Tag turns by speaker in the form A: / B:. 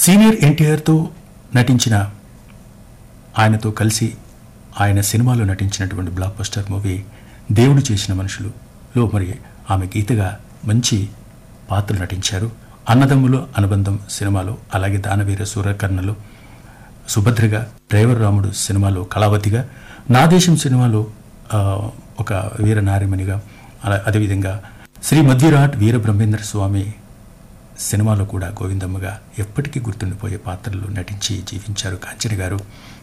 A: senior ఎన్టీఆర్తో నటించిన ఆయనతో కలిసి ఆయన సినిమాలో నటించినటువంటి బ్లాక్ బస్టర్ మూవీ దేవుడు చేసిన మనుషులులో మరి ఆమె గీతగా మంచి పాత్రలు నటించారు అన్నదమ్ములు అనుబంధం సినిమాలో అలాగే దానవీర సూర్యకర్ణలో సుభద్రగా డ్రైవర్ రాముడు సినిమాలో కళావతిగా నా దేశం సినిమాలో ఆ, ఒక వీర నారిమణిగా అలా అదేవిధంగా శ్రీ మధ్యరాట్ వీర బ్రహ్మేంద్ర స్వామి సినిమాలో కూడా గోవిందమ్మగా ఎప్పటికీ గుర్తుండిపోయే పాత్రలు నటించి జీవించారు కాంచన గారు